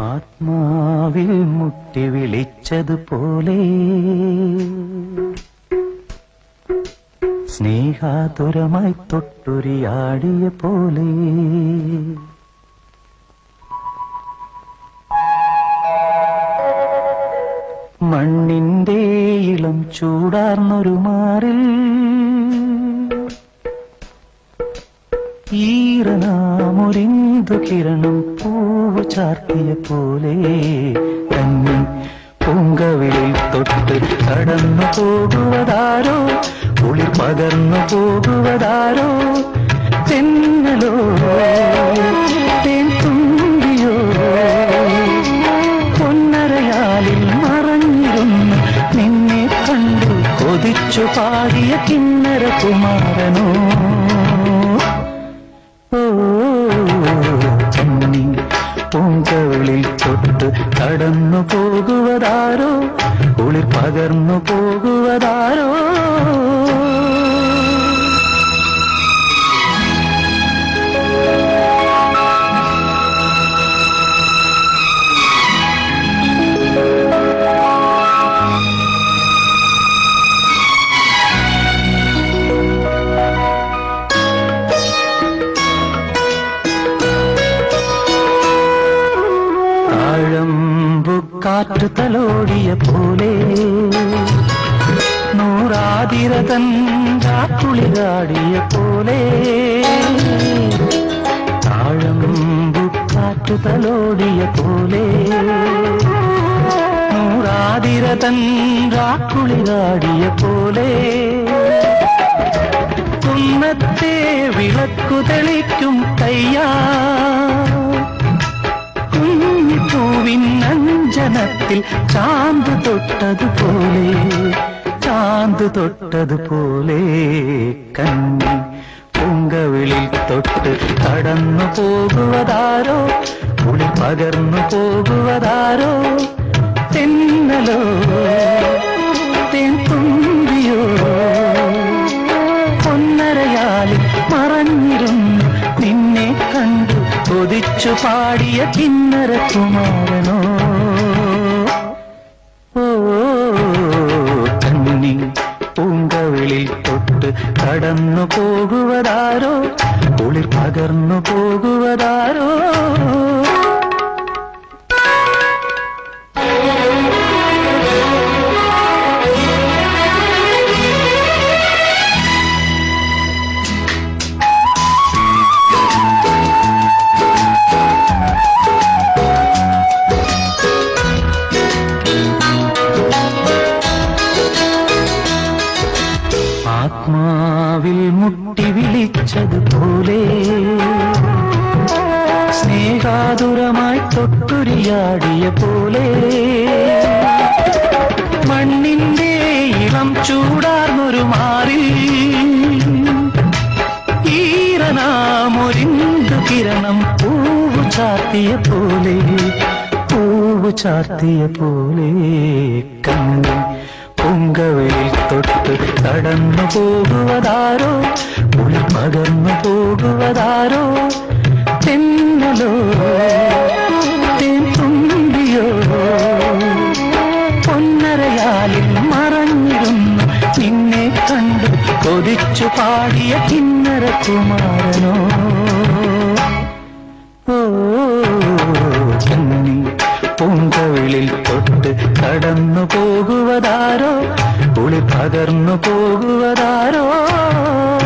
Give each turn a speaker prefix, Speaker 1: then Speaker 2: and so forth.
Speaker 1: ആത്മാവിൽ മുട്ടി വിളിച്ചതുപോലെ സ്നേഹാതുരമായി തൊട്ടുരിയാടിയ പോലെ മണ്ണിന്റെ ഇളം ചൂടാർന്നൊരു മാറിൽ ഈറനാമൊരിന്തു കിരണം പൂവ് ചാർത്തിയ പോലെ കന്നി പൂങ്കവിളിൽ തൊട്ട് കടന്നു പോകുവതാരോ കുളിർ പകർന്നു പോകുവതാരോ തെന്നലോ തേൻ തുമ്പിയോ പൊന്നരയാലിൽ മറഞ്ഞിരുന്നു നിന്നെ കണ്ടു കൊതിച്ചു പാടിയ കിന്നര കുമാരനോ ഓ കണ്ണി പൂങ്കവിളിൽ തൊട്ട് കടന്നു പോകുവതാരോ കുളിർ പകർന്നു പോകുവതാരോ താഴമ്പുകാറ്റു തലോടിയ പോലെ നൂറാതിരതൻ കുളിരാടിയ പോലെ താഴമ്പുകാറ്റു തലോടിയ പോലെ നൂറാതിരതൻ കുളിരാടിയ പോലെ കുന്നത്തെ വിളക്കു തെളിക്കും കയ്യാ കുഞ്ഞിപ്പൂവിൻ അഞ്ജനത്തിൽ ചാന്ത് തൊട്ടതുപോലെ ചാന്ത് തൊട്ടതുപോലെ കണ്ണി പൂങ്കവിളിൽ തൊട്ട് കടന്നു പോകുവതാരോ കുളി പകർന്നു പോകുവതാരോ തെന്നലോ തേൻ തുമ്പിയോ പൊന്നരയാലിൽ മറഞ്ഞിരുന്നു നിന്നെ കണ്ടു കൊതിച്ചു പാടിയ കിന്നര കുമാരനോ ഓ കണ്ണി പൂങ്കവിളിൽ തൊട്ട് കടന്നു പോകുവതാരോ കുളിർ പകർന്നു പോകുവതാരോ ആത്മാവിൽ മുട്ടി വിളിച്ചതുപോലെ സ്നേഹാതുരമായി തൊട്ടുരിയാടിയ പോലെ മണ്ണിന്റെ ഇളം ചൂടാർന്നൊരു മാറിൽ ഈറനാമൊരിന്തു കിരണം പൂവ് ചാർത്തിയ പോലെ പൂവ് ചാർത്തിയ പോലെ കണ്ണി പൊങ്കവയിൽ തൊട്ട് കടന്നു പോകുവതാരോ ഉൾ പകർന്നു പോകുവതാരോ തെന്നലോ തേൻ തുമ്പിയോ പൊന്നരയാലിൽ മറഞ്ഞിരുന്നു നിന്നെ കണ്ടു കൊതിച്ചു പാടിയ കിന്നര കുമാരനോ ഓ കണ്ണി പൂങ്കവിളിൽ തൊട്ട് കടന്നു പോകുവതാരോ കുളി പകർന്നു പോകുവതാരോ